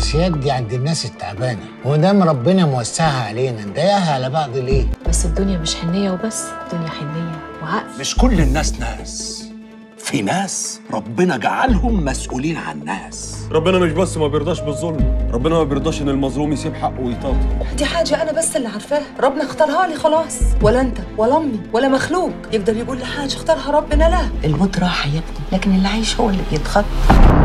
القاسيات دي عند الناس التعبانه ودام ربنا موسعها علينا نضايقها على بعض ليه بس الدنيا مش حنية وبس الدنيا حنية وعقل مش كل الناس ناس في ناس ربنا جعلهم مسؤولين عن ناس ربنا مش بس ما بيرضاش بالظلم ربنا ما بيرضاش ان المظلوم يسيب حقه ويطاطي دي حاجة أنا بس اللي عارفاها ربنا اختارها لي خلاص ولا أنت ولا أمي ولا مخلوق يقدر يقول لي حاجة اختارها ربنا لا الموت راح يا ابني لكن اللي عايش هو اللي بيتخطى